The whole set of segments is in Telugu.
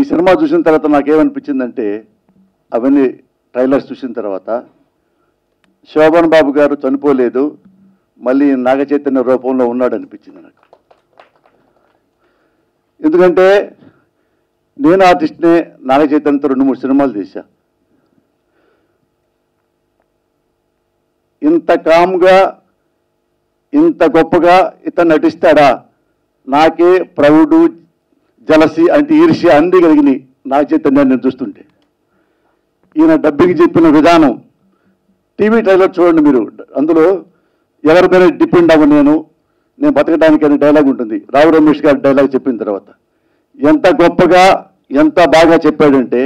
సినిమా చూసిన తర్వాత నాకేమనిపించిందంటే అవన్నీ ట్రైలర్స్ చూసిన తర్వాత శోభన్ బాబు గారు చనిపోలేదు మళ్ళీ నాగ చైతన్య రూపంలో ఉన్నాడు అనిపించింది నాకు ఎందుకంటే నేను ఆర్టిస్ట్నే నాగ చైతన్యతో రెండు మూడు సినిమాలు తీశా ఇంత కామ్గా ఇంత గొప్పగా ఇతను నటిస్తాడా నాకే ప్రౌఢు జలసి అంటే ఈర్ష్య అన్ని కలిగినాయి నా చైతన్యాన్ని చూస్తుంటే ఈయన డబ్బింగ్ చెప్పిన విధానం టీవీ ట్రైలర్ చూడండి మీరు అందులో ఎవరి మీద డిపెండ్ అవ్వ నేను నేను బతకడానికి అనే డైలాగ్ ఉంటుంది రావు రమేష్ గారి డైలాగ్ చెప్పిన తర్వాత ఎంత గొప్పగా ఎంత బాగా చెప్పాడంటే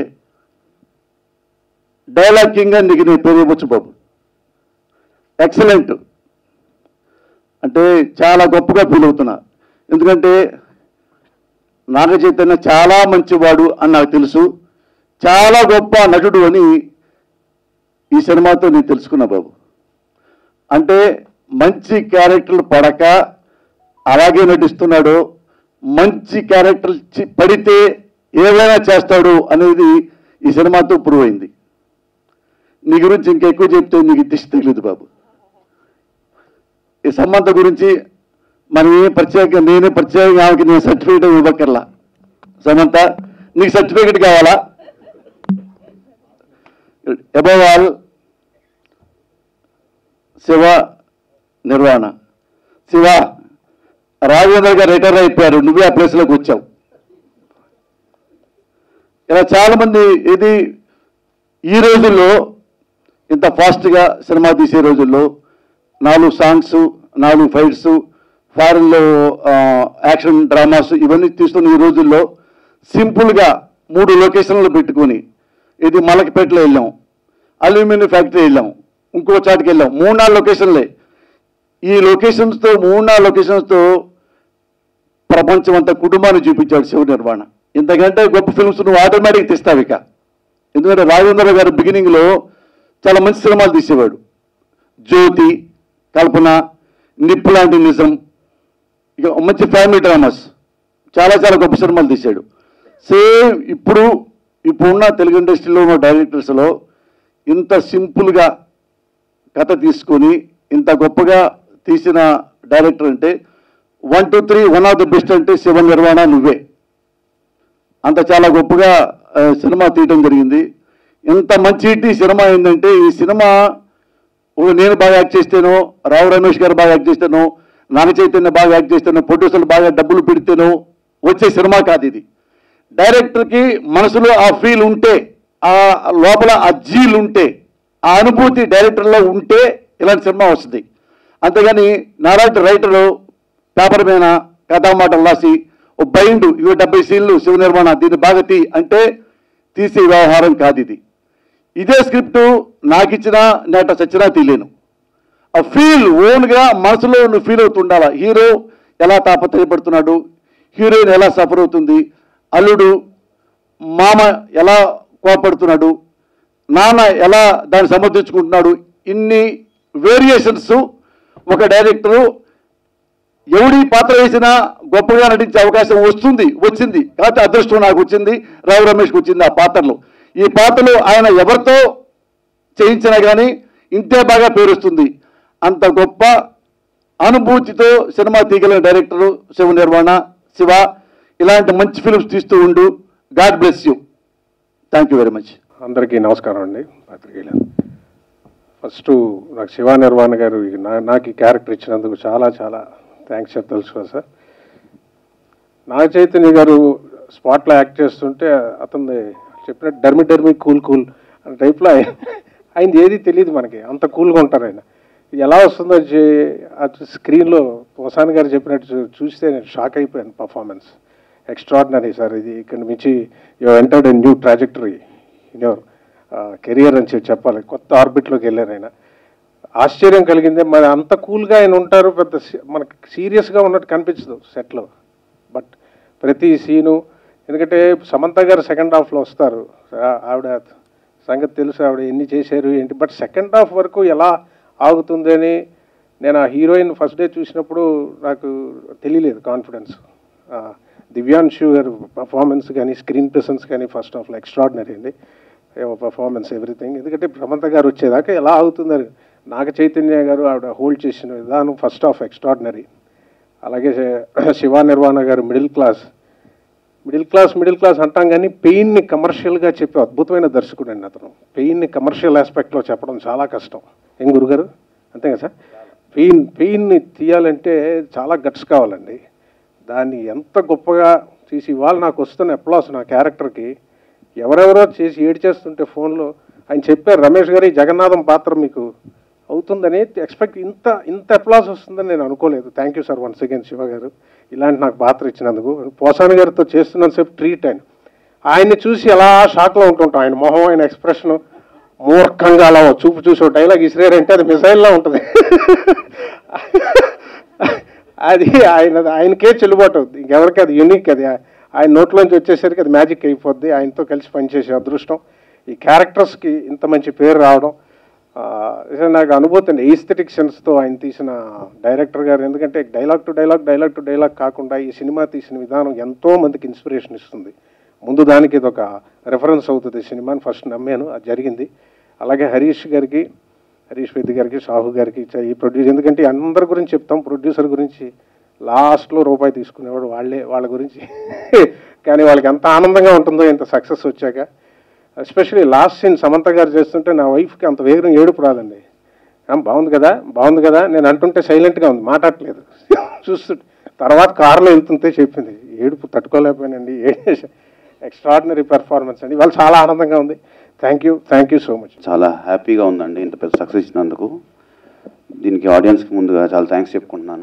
డైలాగ్ కింగ్ అని నీకు నేను పేరు ఇవ్వచ్చు బాబు ఎక్సలెంట్ అంటే చాలా గొప్పగా ఫీల్ అవుతున్నా ఎందుకంటే నాగ చైతన్య చాలా మంచివాడు అని నాకు తెలుసు చాలా గొప్ప నటుడు అని ఈ సినిమాతో నేను తెలుసుకున్నా బాబు అంటే మంచి క్యారెక్టర్లు పడక అలాగే నటిస్తున్నాడు మంచి క్యారెక్టర్ పడితే ఏదైనా చేస్తాడు అనేది ఈ సినిమాతో ప్రూవ్ అయింది నీ గురించి ఇంకెక్కువ చెప్తే నీకు దిష్టి తెలియదు బాబు ఈ సంబంధం గురించి మనం ఏం ప్రత్యేకంగా నేనే ప్రత్యేకంగా ఆమెకి నేను సర్టిఫికేట్ ఇవ్వక్కర్లా సమంత నీకు సర్టిఫికేట్ కావాలా అబౌవ్ ఆల్ శివ నిర్వహణ శివ రాజేంద్ర గారు రిటైర్ అయిపోయారు నువ్వే ఆ ప్లేస్లోకి వచ్చావు ఇలా చాలా మంది ఇది ఈ రోజుల్లో ఇంత ఫాస్ట్గా సినిమా తీసే రోజుల్లో నాలుగు సాంగ్స్ నాలుగు ఫైట్స్ ఫారెన్లో యాక్షన్ డ్రామాస్ ఇవన్నీ తీస్తున్న ఈ రోజుల్లో సింపుల్గా మూడు లొకేషన్లు పెట్టుకొని ఇది మలకపేటలో వెళ్ళాం అల్యూమినియం ఫ్యాక్టరీ వెళ్ళాం ఇంకో చాటుకి వెళ్ళాం మూడు నాలుగు లొకేషన్లే ఈ లొకేషన్స్తో మూడు నాలుగు లొకేషన్స్తో ప్రపంచం అంతా కుటుంబాన్ని చూపించాడు శివ నిర్మాణ ఇంతకంటే గొప్ప ఫిల్మ్స్ నువ్వు ఆటోమేటిక్ తీస్తావు ఇక ఎందుకంటే రాజేంద్ర గారు బిగినింగ్లో చాలా మంచి సినిమాలు తీసేవాడు జ్యోతి కల్పన నిప్పు లాంటి నిజం ఇక మంచి ఫ్యామిలీ డ్రామాస్ చాలా చాలా గొప్ప సినిమాలు తీశాడు సేమ్ ఇప్పుడు ఇప్పుడున్న తెలుగు ఇండస్ట్రీలో ఉన్న డైరెక్టర్స్లో ఇంత సింపుల్గా కథ తీసుకొని ఇంత గొప్పగా తీసిన డైరెక్టర్ అంటే one two three one of the best అంటే శివ నిర్వాణ నువ్వే అంత చాలా గొప్పగా ఆ, సినిమా తీయడం జరిగింది ఇంత మంచి హిట్ ఈ సినిమా ఏంటంటే ఈ సినిమా ఓ నేను బాగా యాక్ట్ చేస్తేనో రావు రమేష్ గారు బాగా యాక్ట్ చేస్తాను నాగ చైతన్య బాగా యాక్ట్ చేస్తాను ప్రొడ్యూసర్లు బాగా డబ్బులు పెడితేనో వచ్చే సినిమా కాదు ఇది డైరెక్టర్కి మనసులో ఆ ఫీల్ ఉంటే ఆ లోపల ఆ జీల్ ఉంటే ఆ అనుభూతి డైరెక్టర్లో ఉంటే ఇలాంటి సినిమా వస్తుంది అంతేగాని నాలాంటి రైటరు పేపర్ మీద కథామాటలు రాసి ఓ బైండ్ ఇవి డెబ్బై సీన్లు శివ నిర్మాణ దీన్ని బాగా తీ అంటే తీసే వ్యవహారం కాదు ఇది ఇదే స్క్రిప్ట్ నాకు ఇచ్చిన నేట సచ్చినా తీయలేను ఆ ఫీల్ ఓన్గా మనసులో నువ్వు ఫీల్ అవుతుండాలా హీరో ఎలా తాపత్రయపడుతున్నాడు హీరోయిన్ ఎలా సఫర్ అవుతుంది అల్లుడు మామ ఎలా కోపడుతున్నాడు నాన్న ఎలా దాన్ని సమర్థించుకుంటున్నాడు ఇన్ని వేరియేషన్స్ ఒక డైరెక్టరు ఎవడి పాత్ర వేసినా గొప్పగా నటించే అవకాశం వస్తుంది వచ్చింది కాబట్టి అదృష్టం నాకు వచ్చింది రావు రమేష్కి వచ్చింది ఆ పాత్రలో ఈ పాత్రలు ఆయన ఎవరితో చేయించినా కానీ ఇంతే బాగా పేరుస్తుంది అంత గొప్ప అనుభూతితో సినిమా తీయగలిగిన డైరెక్టరు శివ నిర్మాణ శివ ఇలాంటి మంచి ఫిల్మ్స్ తీస్తూ ఉండు god bless you thank you very much అందరికీ నమస్కారం అండి పాత్రికేయులు ఫస్ట్ నాకు శివ నిర్వాణ గారు ఈ నా నాకు ఈ క్యారెక్టర్ ఇచ్చినందుకు చాలా చాలా థ్యాంక్స్ తెలుసుకోవాలి సార్ నాగ చైతన్య గారు స్పాట్లో యాక్ట్ చేస్తుంటే అతను చెప్పినట్టు డర్మి డర్మి కూల్ కూల్ అనే టైప్లో ఆయన ఏది తెలియదు మనకి అంత కూల్గా ఉంటారు ఆయన ఇది ఎలా వస్తుందో చే- ఆ స్క్రీన్లో వసాన్ గారు చెప్పినట్టు చూ- చూస్తే నేను షాక్ అయిపోయాను పర్ఫార్మెన్స్ ఎక్స్ట్రాడినరీ సార్ ఇది ఇక్కడ నుంచి you entered a new trajectory in your career అని చెప్పి చెప్పాలి కొత్త ఆర్బిట్లోకి వెళ్ళారు ఆయన ఆశ్చర్యం కలిగిందే మరి అంత కూల్గా ఆయన ఉంటారు పెద్ద సీ- మనకి సీరియస్గా ఉన్నట్టు కనిపించదు సెట్లో బట్ ప్రతి సీను ఎందుకంటే సమంత గారు సెకండ్ హాఫ్లో వస్తారు ఆ- ఆవిడ సంగతి తెలుసు ఆవిడ ఎన్ని చేశారు ఏంటి బట్ సెకండ్ హాఫ్ వరకు ఎలా ఆగుతుంది అని నేను ఆ హీరోయిన్ ఫస్ట్ డే చూసినప్పుడు నాకు తెలియలేదు కాన్ఫిడెన్స్ దివ్యాంశు గారు పర్ఫార్మెన్స్ కానీ స్క్రీన్ ప్రెసెన్స్ కానీ ఫస్ట్ ఆఫ్ ఎక్స్ట్రాడినరీ అండి పర్ఫార్మెన్స్ ఎవ్రీథింగ్ ఎందుకంటే ప్రమంత గారు వచ్చేదాకా ఎలా అవుతుందని నాగ చైతన్య గారు ఆవిడ హోల్డ్ చేసిన విధానం ఫస్ట్ ఆఫ్ ఎక్స్ట్రాడినరీ అలాగే శివ నిర్వాణ గారు middle class middle class middle class అంటాం కానీ పెయిన్ని కమర్షియల్గా చెప్పే అద్భుతమైన దర్శకుడు అండి అతను పెయిన్ని కమర్షియల్ ఆస్పెక్ట్లో చెప్పడం చాలా కష్టం ఏం గురుగారు అంతే కదా సార్ పెయిన్ పెయిన్ని తీయాలంటే చాలా గట్స్ కావాలండి దాన్ని ఎంత గొప్పగా తీసి ఇవాళ నాకు వస్తున్న అప్లాస్ నా క్యారెక్టర్కి ఎవరెవరో చేసి ఏడు చేస్తుంటే ఫోన్లో ఆయన చెప్పారు రమేష్ గారు ఈ జగన్నాథం పాత్ర మీకు అవుతుందని ఎక్స్పెక్ట్ ఇంత ఇంత అప్లాస్ వస్తుందని నేను అనుకోలేదు thank you sir once again Shiva గారు ఇలాంటి నాకు పాత్ర ఇచ్చినందుకు పోసాని గారితో చేస్తున్నంతసేపు ట్రీట్ ఆయన ఆయన్ని చూసి ఎలా షాక్లో ఉంటుంటాం ఆయన మొహం ఆయన ఎక్స్ప్రెషన్ మూర్ఖంగా అలా ఓ చూపు చూసి ఒక డైలాగ్ ఇసిరారంటే అది మిసైల్లా ఉంటుంది అది ఆయన ఆయనకే చెల్లుబాటు అవుద్ది ఇంకెవరికి అది యూనిక్ అది ఆయన నోట్లోంచి వచ్చేసరికి అది మ్యాజిక్ అయిపోద్ది ఆయనతో కలిసి పనిచేసే అదృష్టం ఈ క్యారెక్టర్స్కి ఇంత మంచి పేరు రావడం ఆ, నిజంగా నాకు అనుభూతి అండి ఈస్థెటిక్ సెన్స్తో ఆయన తీసిన డైరెక్టర్ గారు ఎందుకంటే dialogue to dialogue dialogue to dialogue కాకుండా ఈ సినిమా తీసిన విధానం ఎంతో మందికి ఇన్స్పిరేషన్ ఇస్తుంది ముందు దానికి ఇది ఒక రెఫరెన్స్ అవుతుంది సినిమాని ఫస్ట్ నమ్మాను అది జరిగింది అలాగే హరీష్ గారికి హరీష్ పెద్ది గారికి షాహు గారికి చ- ఈ ప్రొడ్యూసర్ ఎందుకంటే అందరి గురించి చెప్తాం ప్రొడ్యూసర్ గురించి లాస్ట్లో రూపాయి తీసుకునేవాడు వాళ్ళే వాళ్ళ గురించి కానీ వాళ్ళకి ఎంత ఆనందంగా ఉంటుందో ఇంత సక్సెస్ వచ్చాక ఎస్పెషలీ లాస్ట్ సీన్ సమంత గారు చేస్తుంటే నా వైఫ్కి అంత వేగం ఏడుపు రాదండి ఆ, బాగుంది కదా బాగుంది కదా నేను అంటుంటే సైలెంట్గా ఉంది మాట్లాడలేదు చూస్తుంటే తర్వాత కారులో వెళ్తుంటే చెప్పింది ఏడుపు తట్టుకోలేకపోయానండి ఎక్స్ట్రాడినరీ పెర్ఫార్మెన్స్ అండి వాళ్ళు చాలా ఆనందంగా ఉంది thank you thank you so much చాలా హ్యాపీగా ఉందండి ఇంత పెద్ద సక్సెస్ ఇచ్చినందుకు దీనికి ఆడియన్స్కి ముందుగా చాలా థ్యాంక్స్ చెప్పుకుంటున్నాను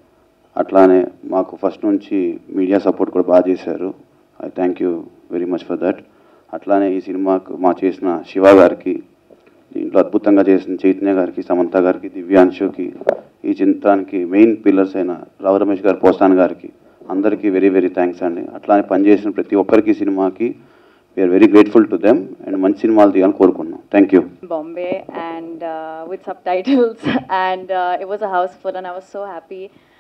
అట్లానే మాకు ఫస్ట్ నుంచి మీడియా సపోర్ట్ కూడా బాగా చేశారు I thank you very much for that అట్లానే ఈ సినిమాకు మా చేసిన శివ గారికి దీంట్లో అద్భుతంగా చేసిన చైతన్య గారికి సమంత గారికి దివ్యాంశుకి ఈ చిత్రానికి మెయిన్ పిల్లర్స్ అయిన రావు రమేష్ గారు పోస్తాన్ గారికి అందరికీ వెరీ వెరీ థ్యాంక్స్ అండి అట్లానే పనిచేసిన ప్రతి ఒక్కరికి ఈ సినిమాకి we are very grateful to them and మంచి సినిమాలు తీయాలని కోరుకున్నాం thank you Bombay and uh, with subtitles, and uh, it was a house full, and I was so happy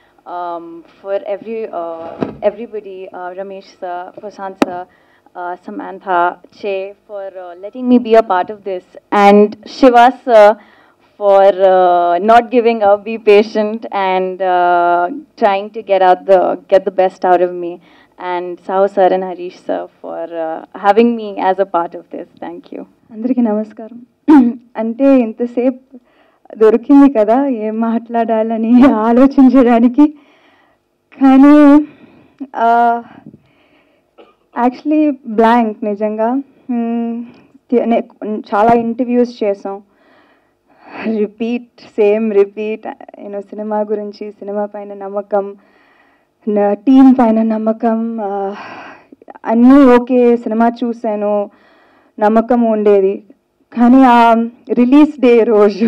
um, for every uh, everybody, uh, Ramesh sir, Prashant sir, uh, Samantha, Che, for uh, letting me be a part of this, and Shiva sir for uh, not giving up, be patient, and uh, trying to get out the get the best out of me. And Sahu sir and Harish sir for uh, having me as a part of this. Thank you. అందరికీ నమస్కారం అంటే ఇంతసేపు దొరికింది కదా ఏం మాట్లాడాలని ఆలోచించడానికి కానీ యాక్చువల్లీ బ్లాంక్ నిజంగా మ్మ్, తి- నే- చాలా ఇంటర్వ్యూస్ చేసాం రిపీట్ సేమ్ రిపీట్ నేను సినిమా గురించి సినిమా పైన నమ్మకం నా టీం పైన నమ్మకం ఆ, అన్నీ ఓకే సినిమా చూశాను నమ్మకం ఉండేది కానీ ఆ రిలీజ్ డే రోజు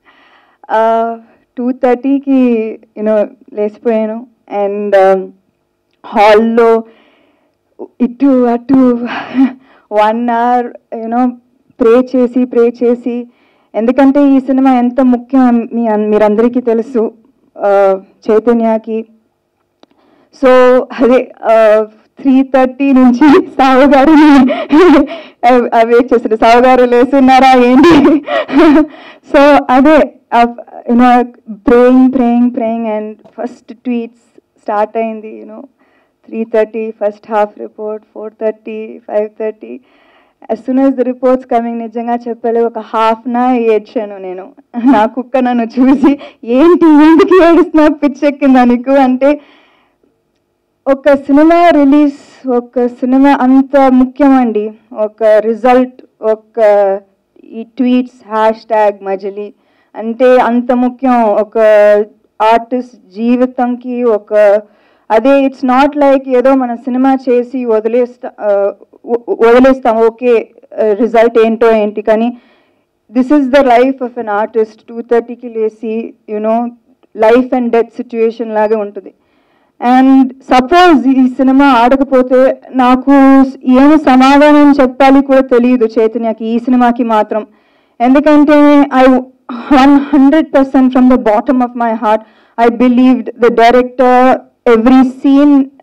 టూ థర్టీకి యూనో లేచిపోయాను అండ్ హాల్లో ఇటు అటు వన్ అవర్ యూనో ప్రే చేసి ప్రే చేసి ఎందుకంటే ఈ సినిమా ఎంత ముఖ్యం మీ మీరందరికీ తెలుసు ఆ, చైతన్యకి సో అదే త్రీ థర్టీ నుంచి సావు గారిని వెయిట్ చేస్తారు సావు గారు లేస్తున్నారా ఏంటి సో అదే you know praying praying praying and first tweets start అయింది you know three thirty first half report four thirty five thirty as soon as the reports coming నిజంగా చెప్పాలి ఒక హాఫ్ నా ఏడ్చాను నేను నా కుక్క నన్ను చూసి ఏంటి ఎందుకు ఏడుస్తున్నా పిచ్చెక్కిందా నీకు అంటే ఒక సినిమా రిలీజ్ ఒక సినిమా అంత ముఖ్యమండి ఒక రిజల్ట్ ఒక ఈ ట్వీట్స్ హ్యాష్ ట్యాగ్ మజిలీ అంటే అంత ముఖ్యం ఒక ఆర్టిస్ట్ జీవితంకి ఒక అదే ఇట్స్ నాట్ లైక్ ఏదో మన సినిమా చేసి వదిలేస్తా ఆ, వ- వదిలేస్తాం ఓకే రిజల్ట్ ఏంటో ఏంటి కానీ this is the life of an artist two థర్టీకి లేసి you know life and death situation లాగే ఉంటుంది అండ్ సపోజ్ ఈ సినిమా ఆడకపోతే నాకు ఏం సమాధానం చెప్పాలి కూడా తెలియదు చైతన్యకి ఈ సినిమాకి మాత్రం ఎందుకంటే I one hundred percent from the bottom of my heart I believed the director every scene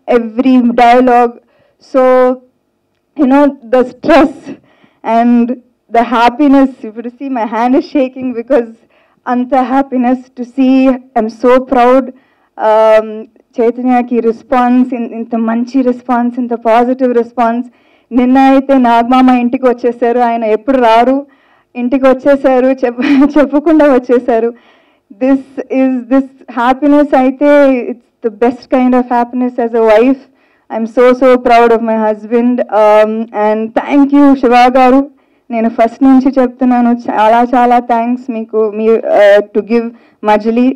every dialogue. So, you know, the stress and the happiness, if you see, my hand is shaking because anta happiness to see, I'm so proud. Um, చైతన్యకి రెస్పాన్స్ ఇంత మంచి రెస్పాన్స్ ఇంత పాజిటివ్ రెస్పాన్స్ నిన్న అయితే నాగమామ ఇంటికి వచ్చేసారు ఆయన ఎప్పుడు రారు ఇంటికి వచ్చేసారు చెప్ చెప్పకుండా వచ్చేసారు దిస్ ఈస్ దిస్ హ్యాపీనెస్ అయితే it's the best kind of happiness as a wife I'm so so proud of my husband and thank you Shiva గారు నేను ఫస్ట్ నుంచి చెప్తున్నాను చాలా చాలా థ్యాంక్స్ మీకు మీ to give Majili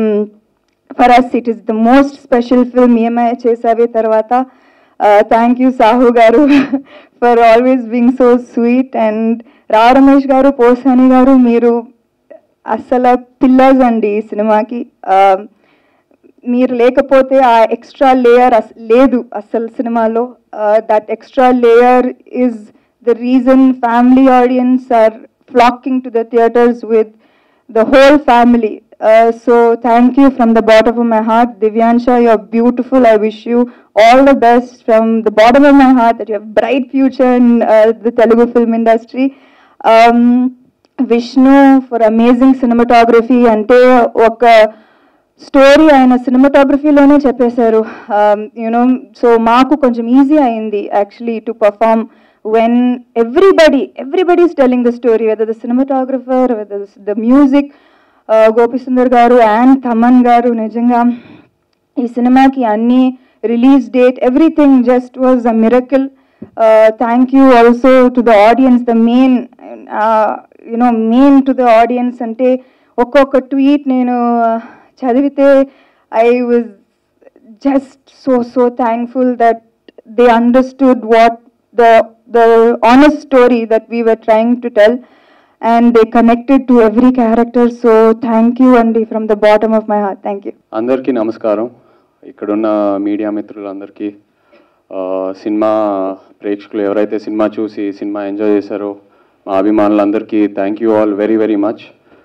for us it is the most special film ఈఎంఐ చేసావే తర్వాత థ్యాంక్ యూ సాహు గారు for always being so sweet and రా రమేష్ గారు పోసాని గారు మీరు అసలు పిల్లర్స్ అండి ఈ సినిమాకి Uh, మీరు లేకపోతే ఆ ఎక్స్ట్రా లేయర్ లేదు అసలు సినిమాలో that extra layer is the reason family audience are flocking to the theatres with the whole family. Uh, so thank you from the bottom of my heart, Divyansha. You're beautiful. I wish you all the best from the bottom of my heart. That you have bright future in uh, the Telugu film industry. Um, Vishnu for amazing cinematography అంటే ఒక స్టోరీ ఆయన సినిమాటోగ్రఫీలోనే చెప్పేశారు యూనో సో మాకు కొంచెం ఈజీ అయింది actually to perform when everybody everybody is telling the story whether the cinematographer whether the music Gopisundar గారు అండ్ తమన్ గారు నిజంగా ఈ సినిమాకి అన్ని release date everything just was a miracle thank you also to the audience the main you know main to the audience అంటే ఒక్కొక్క ట్వీట్ నేను చదివితే I was just so so thankful that they understood what the the honest story that we were trying to tell and they connected to every character so thank you అండి from the bottom of my heart thank you అందరికీ నమస్కారం ఇక్కడున్న మీడియా మిత్రులందరికీ ఆ, సినిమా ప్రేక్షకులు ఎవరైతే సినిమా చూసి సినిమా ఎంజాయ్ చేశారో మా అభిమానులందరికీ thank you all very very much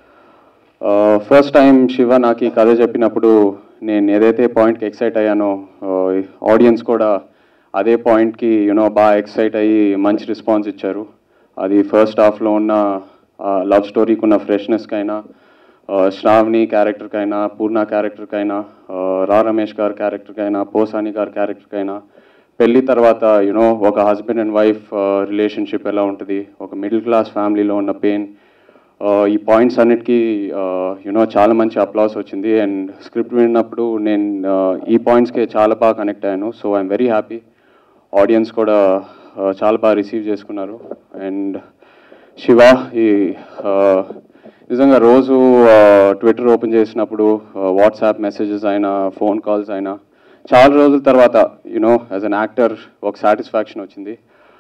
first time Shiva నాకు ఈ కథ చెప్పినప్పుడు నేను ఏదైతే పాయింట్కి ఎక్సైట్ అయ్యానో ఆడియన్స్ కూడా అదే పాయింట్కి యూనో బాగా ఎక్సైట్ అయ్యి మంచి రెస్పాన్స్ ఇచ్చారు అది ఫస్ట్ హాఫ్లో ఉన్న లవ్ స్టోరీకి ఉన్న ఫ్రెష్నెస్కైనా శ్రావణి క్యారెక్టర్కైనా పూర్ణ క్యారెక్టర్కైనా రా రమేష్ గారి క్యారెక్టర్కైనా పోసాని గారి క్యారెక్టర్కైనా పెళ్లి తర్వాత యునో ఒక హస్బెండ్ అండ్ వైఫ్ రిలేషన్షిప్ ఎలా ఉంటుంది ఒక మిడిల్ క్లాస్ ఫ్యామిలీలో ఉన్న పెయిన్ ఈ పాయింట్స్ అన్నిటికీ యునో చాలా మంచి అప్లాస్ వచ్చింది అండ్ స్క్రిప్ట్ విన్నప్పుడు నేను uh, ఈ పాయింట్స్కే చాలా బాగా కనెక్ట్ అయ్యాను so I'm very happy audience కూడా uh, చాలా బాగా రిసీవ్ చేసుకున్నారు అండ్ శివ ఈ uh, నిజంగా రోజు ట్విట్టర్ ఓపెన్ చేసినప్పుడు వాట్సాప్ మెసేజెస్ అయినా ఫోన్ కాల్స్ అయినా చాలా రోజుల తర్వాత యునో యాజ్ అన్ యాక్టర్ ఒక సాటిస్ఫాక్షన్ వచ్చింది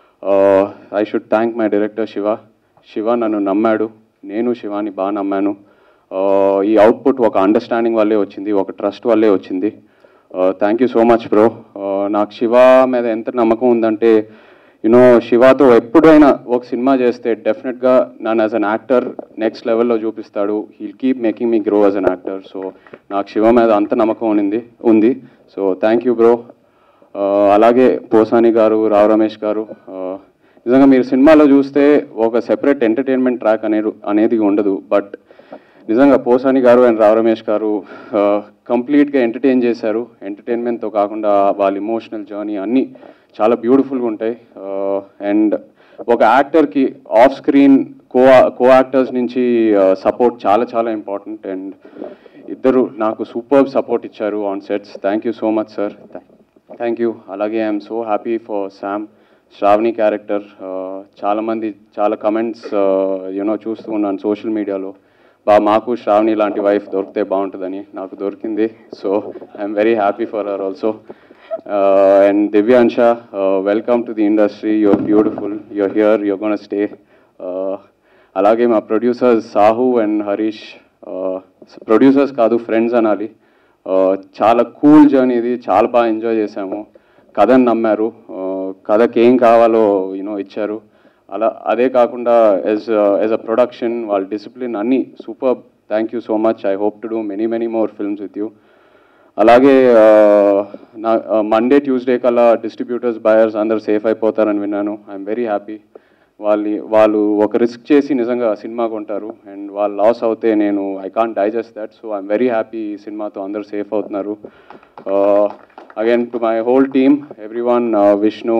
I should thank my director Shiva Shiva నన్ను నమ్మాడు నేను శివాని బాగా నమ్మాను Uh, ఈ అవుట్పుట్ ఒక అండర్స్టాండింగ్ వల్లే వచ్చింది ఒక ట్రస్ట్ వల్లే వచ్చింది thank you so much bro నాకు శివ మీద ఎంత నమ్మకం ఉందంటే యునో శివాతో ఎప్పుడైనా ఒక సినిమా చేస్తే డెఫినెట్గా నన్ను యాజ్ అన్ యాక్టర్ నెక్స్ట్ లెవెల్లో చూపిస్తాడు he'll keep making me grow as an actor so నాకు శివ మీద అంత నమ్మకం ఉంది ఉంది సో థ్యాంక్ యూ బ్రో అలాగే పోసాని గారు రావు రమేష్ గారు uh, నిజంగా మీరు సినిమాలో చూస్తే ఒక సెపరేట్ ఎంటర్టైన్మెంట్ ట్రాక్ అనేది అనేది ఉండదు బట్ నిజంగా పోసాని గారు అండ్ రావు రమేష్ గారు కంప్లీట్గా ఎంటర్టైన్ చేశారు ఎంటర్టైన్మెంట్తో కాకుండా వాళ్ళ ఇమోషనల్ జర్నీ అన్నీ చాలా బ్యూటిఫుల్గా ఉంటాయి అండ్ ఒక యాక్టర్కి off screen co co actors నుంచి సపోర్ట్ చాలా చాలా ఇంపార్టెంట్ అండ్ ఇద్దరు నాకు సూపర్ సపోర్ట్ ఇచ్చారు on sets thank you so much sir thank you అలాగే I'm so happy for Sam Shravani character చాలామంది చాలా కమెంట్స్ యూనో చూస్తూ ఉన్నాను సోషల్ మీడియాలో బా మాకు శ్రావణి లాంటి వైఫ్ దొరికితే బాగుంటుందని నాకు దొరికింది so I'm very happy for her also and Divyansha welcome to the industry you're beautiful you're here you're gonna stay అలాగే మా producers Sahu and Harish producers కాదు ఫ్రెండ్స్ అనాలి Uh, చాలా కూల్ జర్నీ ఇది చాలా బాగా ఎంజాయ్ చేశాము కథను నమ్మారు Uh, కథకి ఏం కావాలో యూనో ఇచ్చారు అలా అదే కాకుండా యాజ్ యాజ్ అ ప్రొడక్షన్ వాళ్ళ డిసిప్లిన్ అన్నీ super thank you so much I hope to do many many more films with you అలాగే ఆ, నా మండే ట్యూస్డే కల్లా డిస్ట్రిబ్యూటర్స్ బయర్స్ అందరు సేఫ్ అయిపోతారని విన్నాను ఐఎమ్ వెరీ హ్యాపీ వాళ్ళని వాళ్ళు ఒక రిస్క్ చేసి నిజంగా సినిమా కొంటారు అండ్ వాళ్ళు లాస్ అవుతే నేను I can't digest that so I'm very happy ఈ సినిమాతో అందరూ సేఫ్ అవుతున్నారు again to my whole team everyone Vishnu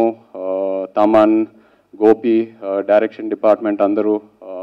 Thaman Gopi direction department అందరూ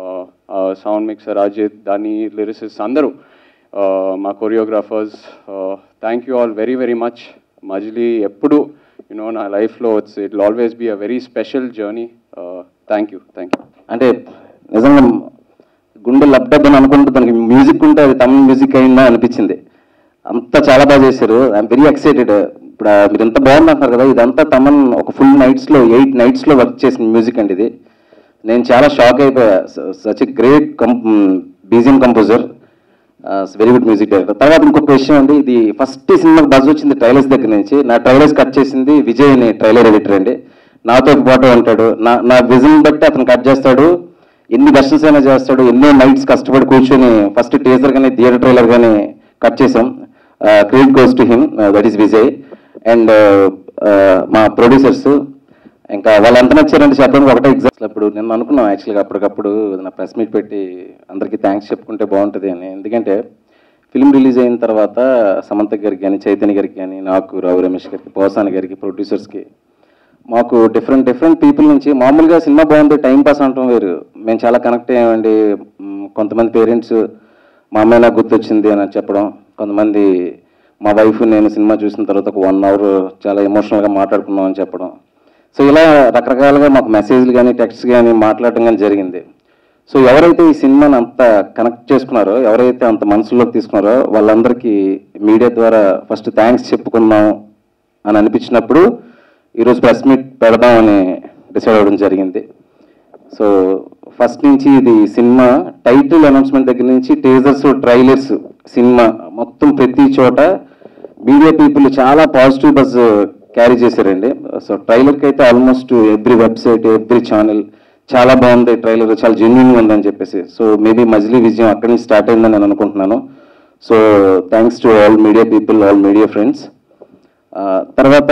సౌండ్ మిక్సర్ అజిత్ దాని లిరిసిస్ అందరూ uh, మా choreographers thank you all very very much Majili ఎప్పుడు యూనో నా లైఫ్లో it's it always be a very special journey thank you thank you అంటే నిజంగా గుండె లబ్డబ్బని అనుకుంటూ దానికి మ్యూజిక్ ఉంటే అది తమిళ మ్యూజిక్ అయిందా అనిపించింది అంతా చాలా బాగా చేశారు ఐఎమ్ వెరీ ఎక్సైటెడ్ ఇప్పుడు ఆ మీరు ఎంత బాగుంది అంటున్నారు కదా ఇదంతా తమన్ ఒక ఫుల్ నైట్స్లో ఎయిట్ నైట్స్లో వర్క్ చేసిన మ్యూజిక్ అండి ఇది నేను చాలా షాక్ అయిపోయా such a great come BGM composer very good music director తర్వాత ఇంకొక విషయం అండి ఇది ఫస్ట్ సినిమాకి బజ్ వచ్చింది ట్రైలర్స్ దగ్గర నుంచి నా ట్రైలర్స్ కట్ చేసింది విజయ్ అని ట్రైలర్ ఎడిటర్ అండి నాతో పాటు ఉంటాడు నా నా విజన్ బట్టి అతను కట్ చేస్తాడు ఎన్ని వెర్షన్స్ అయినా చేస్తాడు ఎన్నో నైట్స్ కష్టపడి కూర్చొని ఫస్ట్ టీజర్ కానీ థియేటర్ ట్రైలర్ కానీ కట్ చేసాం credit goes to him that is Vijay and మా ప్రొడ్యూసర్స్ ఇంకా వాళ్ళు ఎంత నచ్చారంటే చెప్పడానికి ఒకటే ఎగ్జామ్స్ అప్పుడు నేను అనుకున్నాను యాక్చువల్గా అప్పటికప్పుడు నా ప్రెస్ మీట్ పెట్టి అందరికీ థ్యాంక్స్ చెప్పుకుంటే బాగుంటుంది అని ఎందుకంటే ఫిల్మ్ రిలీజ్ అయిన తర్వాత సమంత గారికి కానీ చైతన్య గారికి కానీ నాకు రావు రమేష్ గారికి పోసాని గారికి ప్రొడ్యూసర్స్కి మాకు డిఫరెంట్ డిఫరెంట్ పీపుల్ నుంచి మామూలుగా సినిమా బాగుంది టైం పాస్ అంటాం వేరు మేము చాలా కనెక్ట్ అయ్యామండి మ్, కొంతమంది పేరెంట్స్ మా అమ్మాయి నాకు గుర్తొచ్చింది అని చెప్పడం కొంతమంది మా వైఫ్ నేను సినిమా చూసిన తర్వాత ఒక వన్ అవర్ చాలా ఎమోషనల్గా మాట్లాడుకున్నాం అని చెప్పడం సో ఇలా రకరకాలుగా మాకు మెసేజ్లు కానీ టెక్స్ట్ కానీ మాట్లాడటం కానీ జరిగింది సో ఎవరైతే ఈ సినిమాని అంత కనెక్ట్ చేసుకున్నారో ఎవరైతే అంత మనసులోకి తీసుకున్నారో వాళ్ళందరికీ మీడియా ద్వారా ఫస్ట్ థ్యాంక్స్ చెప్పుకున్నాం అని అనిపించినప్పుడు ఈరోజు ప్రెస్ మీట్ పెడదామని డిసైడ్ అవ్వడం జరిగింది సో ఫస్ట్ నుంచి ఇది సినిమా టైటిల్ అనౌన్స్మెంట్ దగ్గర నుంచి టీజర్స్ ట్రైలర్స్ సినిమా మొత్తం ప్రతి చోట మీడియా పీపుల్ చాలా పాజిటివ్ బజ్ క్యారీ చేశారండి సో ట్రైలర్కి అయితే almost every website every channel చాలా బాగుంది ట్రైలర్ చాలా జెన్యున్గా ఉందని చెప్పేసి సో మేబీ మజిలీ విజయం అక్కడి నుంచి స్టార్ట్ అయిందని నేను అనుకుంటున్నాను so thanks to all media people all media friends తర్వాత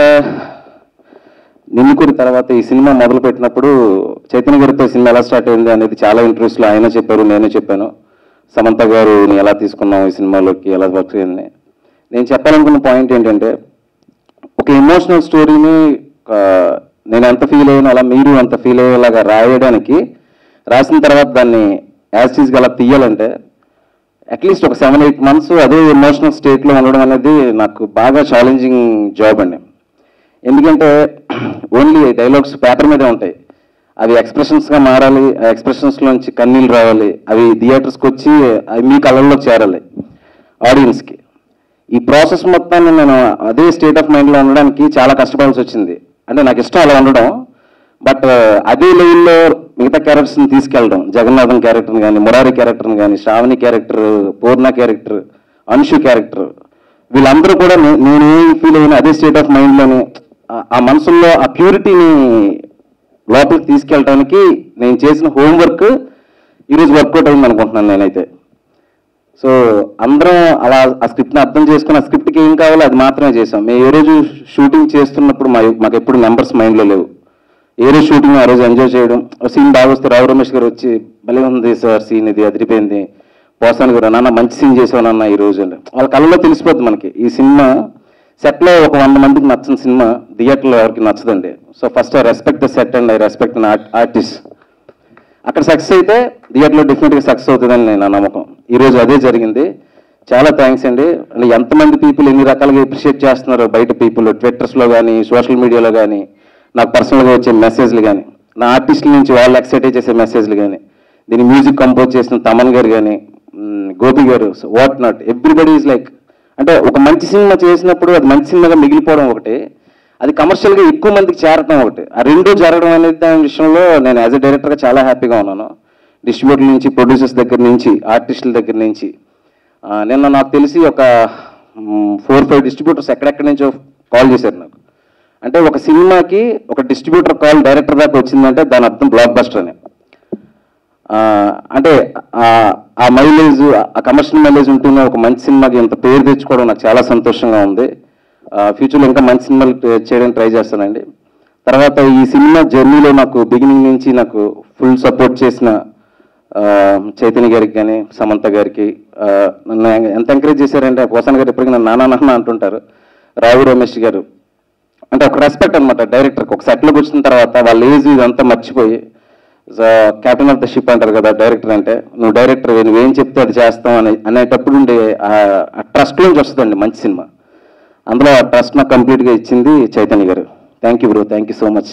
నిన్నుకూరి తర్వాత ఈ సినిమా మొదలు పెట్టినప్పుడు చైతన్య గారితో ఈ సినిమా ఎలా స్టార్ట్ అయింది అనేది చాలా ఇంటర్వ్యూస్లో ఆయన చెప్పారు నేను చెప్పాను సమంత గారు నీ ఎలా తీసుకున్నావు ఈ సినిమాలోకి ఎలా వర్క్ అయింది నేను చెప్పాలనుకున్న పాయింట్ ఏంటంటే ఒక ఎమోషనల్ స్టోరీని ఆ, నేను ఎంత ఫీల్ అయ్యానో అలా మీరు అంత ఫీల్ అయ్యేలాగా రాయడానికి రాసిన తర్వాత దాన్ని యాజ్ టీజ్గా అలా తీయాలంటే అట్లీస్ట్ ఒక సెవెన్ ఎయిట్ మంత్స్ అదే ఎమోషనల్ స్టేట్లో ఉండడం అనేది నాకు బాగా ఛాలెంజింగ్ జాబ్ అండి ఎందుకంటే ఓన్లీ డైలాగ్స్ పేపర్ మీదే ఉంటాయి అవి ఎక్స్ప్రెషన్స్గా మారాలి ఆ ఎక్స్ప్రెషన్స్లోంచి కన్నీళ్ళు రావాలి అవి థియేటర్స్కి వచ్చి అవి మీ కళ్ళల్లో చేరాలి ఆడియన్స్కి ఈ ప్రాసెస్ మొత్తాన్ని నేను అదే స్టేట్ ఆఫ్ మైండ్లో ఉండడానికి చాలా కష్టపడాల్సి వచ్చింది అంటే నాకు ఇష్టం అలా ఉండడం బట్ అదే లెవెల్లో మిగతా క్యారెక్టర్స్ని తీసుకెళ్ళడం జగన్నాథం క్యారెక్టర్ని కానీ మురారి క్యారెక్టర్ని కానీ Shravani character Poorna character Anshu character వీళ్ళందరూ కూడా నే- నేను ఏం ఫీల్ అయినా అదే స్టేట్ ఆఫ్ మైండ్లోనే ఆ మనసుల్లో ఆ ప్యూరిటీని లోపలికి తీసుకెళ్ళడానికి నేను చేసిన హోంవర్క్ ఈరోజు వర్కౌట్ అయింది అనుకుంటున్నాను నేనైతే సో అందరం అలా ఆ స్క్రిప్ట్ని అర్థం చేసుకుని ఆ స్క్రిప్ట్కి ఏం కావాలో అది మాత్రమే చేసాం మేము ఏ రోజు షూటింగ్ చేస్తున్నప్పుడు మా మాకు ఎప్పుడు నెంబర్స్ మైండ్లో లేవు ఏ రోజు షూటింగ్ ఆ రోజు ఎంజాయ్ చేయడం సీన్ బాగా వస్తే రావు రమేష్ గారు వచ్చి భలే ఉంది సార్ సీన్ ఇది అదిరిపోయింది పోసాని గారు నాన్న మంచి సీన్ చేసావు నాన్న ఈ రోజు అని వాళ్ళ కళ్ళలో తెలిసిపోద్ది మనకి ఈ సినిమా సెట్లో ఒక వంద మందికి నచ్చిన సినిమా థియేటర్లో ఎవరికి నచ్చదండి so first I respect the set and I respect artist అక్కడ సక్సెస్ అయితే థియేటర్లో డెఫినెట్గా సక్సెస్ అవుతుందని నేను నా నమ్మకం ఈరోజు అదే జరిగింది చాలా థ్యాంక్స్ అండి అంటే ఎంతమంది పీపుల్ ఎన్ని రకాలుగా అప్రిషియేట్ చేస్తున్నారు బయట పీపుల్ ట్విట్టర్స్లో కానీ సోషల్ మీడియాలో కానీ నాకు పర్సనల్గా వచ్చే మెసేజ్లు కానీ నా ఆర్టిస్టుల నుంచి వాళ్ళు ఎక్సైట్ చేసే మెసేజ్లు కానీ దీని మ్యూజిక్ కంపోజ్ చేసిన తమన్ గారు కానీ మ్, గోపి గారు what not everybody is like అంటే ఒక మంచి సినిమా చేసినప్పుడు అది మంచి సినిమాగా మిగిలిపోవడం ఒకటి అది కమర్షియల్గా ఎక్కువ మందికి చేరడం ఒకటి ఆ రెండు జరగడం అనేది దాని విషయంలో నేను యాజ్ ఎ డైరెక్టర్గా చాలా హ్యాపీగా ఉన్నాను డిస్ట్రిబ్యూటర్ నుంచి ప్రొడ్యూసర్స్ దగ్గర నుంచి ఆర్టిస్టుల దగ్గర నుంచి ఆ, నిన్న నాకు తెలిసి ఒక ఫోర్ ఫైవ్ డిస్ట్రిబ్యూటర్స్ ఎక్కడెక్కడి నుంచో కాల్ చేశారు నాకు అంటే ఒక సినిమాకి ఒక డిస్ట్రిబ్యూటర్ కాల్ డైరెక్టర్ దాకా వచ్చిందంటే దాని అర్థం బ్లాక్ బస్టర్ అని ఆ, అంటే ఆ- ఆ మైలేజ్ ఆ కమర్షియల్ మైలేజ్ ఉంటూనే ఒక మంచి సినిమాకి ఇంత పేరు తెచ్చుకోవడం నాకు చాలా సంతోషంగా ఉంది ఫ్యూచర్లో ఇంకా మంచి సినిమాలు చేయడానికి ట్రై చేస్తానండి తర్వాత ఈ సినిమా జర్నీలో నాకు బిగినింగ్ నుంచి నాకు ఫుల్ సపోర్ట్ చేసిన ఆ, చైతన్య గారికి కానీ సమంత గారికి ఆ, నన్ను ఎంత ఎంకరేజ్ చేశారంటే పోసాన్ గారు ఎప్పటికీ నన్ను నానా నాన్న అంటుంటారు రావు రమేష్ గారు అంటే ఒక రెస్పెక్ట్ అనమాట డైరెక్టర్కి ఒక సెట్లోకి వచ్చిన తర్వాత వాళ్ళ ఏజ్ ఇదంతా మర్చిపోయి క్యాప్టెన్ ఆఫ్ ద షిప్ అంటారు కదా డైరెక్టర్ అంటే నువ్వు డైరెక్టర్ నువ్వేం చెప్తే అది చేస్తాం అని అనేటప్పుడు ఉండే ఆ ట్రస్ట్ నుంచి వస్తుందండి మంచి సినిమా అందులో ఆ ట్రస్ట్ నాకు కంప్లీట్గా ఇచ్చింది చైతన్య గారు thank you bro thank you so much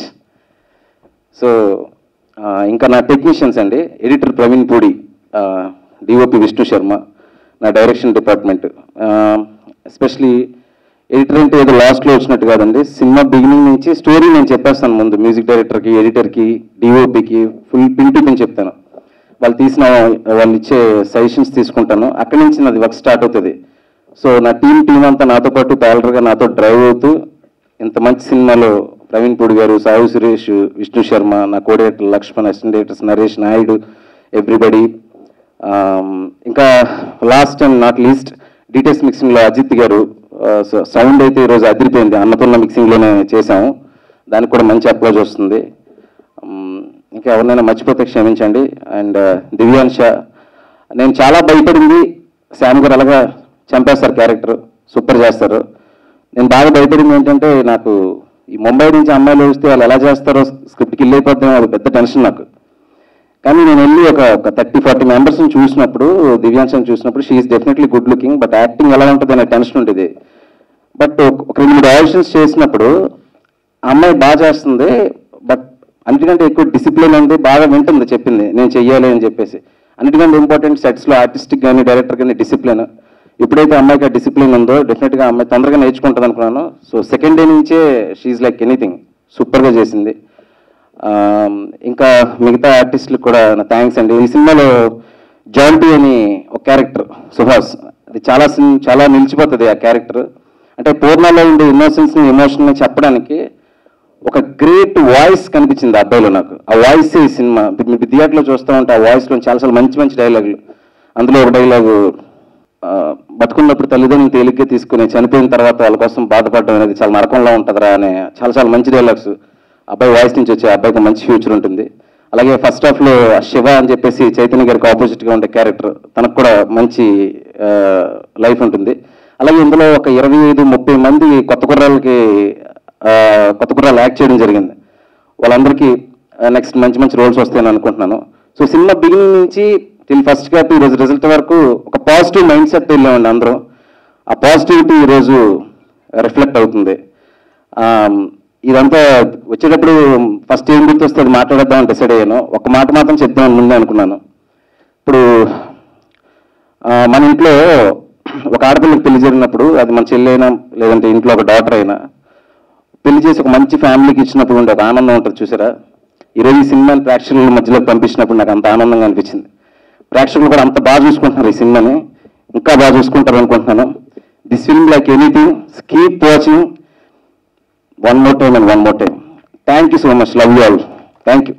so ఆ, ఇంకా నా టెక్నీషియన్స్ అండి ఎడిటర్ ప్రవీణ్ పూడి డిఓపి విష్ణు శర్మ నా డైరెక్షన్ డిపార్ట్మెంట్ ఎస్పెషలీ ఎడిటర్ అంటే ఏదో లాస్ట్లో వచ్చినట్టు కాదండి సినిమా బిగినింగ్ నుంచి స్టోరీ నేను చెప్పేస్తాను ముందు మ్యూజిక్ డైరెక్టర్కి ఎడిటర్కి డిఓపికి ఫుల్ పిన్ టు పిన్ చెప్తాను వాళ్ళు తీసిన వాళ్ళు ఇచ్చే సజెషన్స్ తీసుకుంటాను అక్కడి నుంచి నాది వర్క్ స్టార్ట్ అవుతుంది సో నా టీం టీం అంతా నాతో పాటు ప్యాలర్గా నాతో డ్రైవ్ అవుతూ ఇంత మంచి సినిమాలో ప్రవీణ్ పూడి గారు సాహు సురేష్ విష్ణు శర్మ నా కోడేటర్ Lakshman assistant directors Naresh Naidu everybody ఇంకా last and not least details మిక్సింగ్లో అజిత్ గారు సౌండ్ అయితే ఈరోజు అదిరిపోయింది అన్నపూర్ణ మిక్సింగ్లోనే చేశాము దానికి కూడా మంచి అప్రోచ్ వస్తుంది మ్, ఇంకా ఎవరినైనా మర్చిపోతే క్షమించండి అండ్ దివ్యాంశ నేను చాలా భయపడింది శామ్ గారు అలాగా చంపేస్తారు క్యారెక్టర్ సూపర్ చేస్తారు నేను బాగా భయపడింది ఏంటంటే నాకు ఈ ముంబై నుంచి అమ్మాయిలు వస్తే వాళ్ళు ఎలా చేస్తారో స్క్రిప్ట్కి వెళ్ళిపోతామో అది పెద్ద టెన్షన్ నాకు కానీ నేను వెళ్ళి ఒక ఒక థర్టీ ఫార్టీ మెంబర్స్ని చూసినప్పుడు దివ్యాంశని చూసినప్పుడు she's definitely good looking but acting ఎలా ఉంటుంది అనే టెన్షన్ ఉండేది బట్ ఒక రెండు మూడు ఆడిషన్స్ చేసినప్పుడు ఆ అమ్మాయి బాగా చేస్తుంది బట్ అన్నిటికంటే ఎక్కువ డిసిప్లిన్ ఉంది బాగా వింటుంది చెప్పింది నేను చెయ్యాలి అని చెప్పేసి అన్నిటికంటే ఇంపార్టెంట్ సెట్స్లో ఆర్టిస్టిక్ కానీ డైరెక్టర్ కానీ డిసిప్లిన్ ఎప్పుడైతే అమ్మాయికి ఆ డిసిప్లిన్ ఉందో డెఫినెట్గా అమ్మాయి తొందరగా నేర్చుకుంటుంది అనుకున్నాను సో సెకండ్ డే నుంచే షీఈ్ లైక్ ఎనీథింగ్ సూపర్గా చేసింది ఆ, ఇంకా మిగతా ఆర్టిస్టులకు కూడా నా థ్యాంక్స్ అండి ఈ సినిమాలో జాంటీ అని ఒక క్యారెక్టర్ సుహాస్ అది చాలా సిన్- చాలా నిలిచిపోతుంది ఆ క్యారెక్టర్ అంటే పూర్ణలో ఉండే ఇన్నోసెన్స్ని ఎమోషన్ని చెప్పడానికి ఒక గ్రేట్ వాయిస్ కనిపించింది ఆ అబ్బాయిలో నాకు ఆ వాయిస్ ఈ సినిమా మీ థియేటర్లో చూస్తూ ఉంటే ఆ వాయిస్లో చాలా చాలా మంచి మంచి డైలాగులు అందులో ఒక డైలాగు ఆ, బతుకున్నప్పుడు తల్లిదండ్రులు తేలిగ్గా తీసుకుని చనిపోయిన తర్వాత వాళ్ళ కోసం బాధపడడం అనేది చాలా నరకంలో ఉంటుందిరా అనే చాలా చాలా మంచి డైలాగ్స్ అబ్బాయి వాయిస్ నుంచి వచ్చే అబ్బాయికి మంచి ఫ్యూచర్ ఉంటుంది అలాగే ఫస్ట్ హాఫ్ లో శివ అని చెప్పేసి చైతన్య గారికి ఆపోజిట్ గా ఉండే క్యారెక్టర్ తనకు కూడా మంచి లైఫ్ ఉంటుంది అలాగే ఇందులో ఒక ఇరవై ఐదు ముప్పై మంది కొత్త కుర్రాళ్ళకి ఆ, కొత్త కుర్రాళ్ళు యాక్ట్ చేయడం జరిగింది వాళ్ళందరికీ నెక్స్ట్ మంచి మంచి రోల్స్ వస్తాయని అనుకుంటున్నాను సో సినిమా బిగినింగ్ నుంచి టిల్ ఫస్ట్ క్యాప్ ఈ రోజు రిజల్ట్ వరకు ఒక పాజిటివ్ మైండ్ సెట్ వెళ్ళామండి అందరూ ఆ పాజిటివిటీ ఈరోజు రిఫ్లెక్ట్ అవుతుంది ఆమ్, ఇదంతా వచ్చేటప్పుడు ఫస్ట్ ఏం గుర్తొస్తే అది మాట్లాడేద్దామని డిసైడ్ అయ్యాను ఒక మాట మాత్రం చెప్దామని ముందే అనుకున్నాను ఇప్పుడు ఆ, మన ఇంట్లో ఒక ఆడపిల్లకి పెళ్లి జరిగినప్పుడు అది మన చెల్లి అయినా లేదంటే ఇంట్లో ఒక డాటర్ అయినా పెళ్లి చేసి ఒక మంచి ఫ్యామిలీకి ఇచ్చినప్పుడు ఉండే ఒక ఆనందం ఉంటుంది చూసారా ఈరోజు ఈ సినిమాని ప్రేక్షకుల మధ్యలోకి పంపించినప్పుడు నాకు అంత ఆనందంగా అనిపించింది ప్రేక్షకులు కూడా అంత బాగా చూసుకుంటున్నారు ఈ సినిమాని ఇంకా బాగా చూసుకుంటారు అనుకుంటున్నాను this film like anything keep watching one more time and one more time thank you so much love you all thank you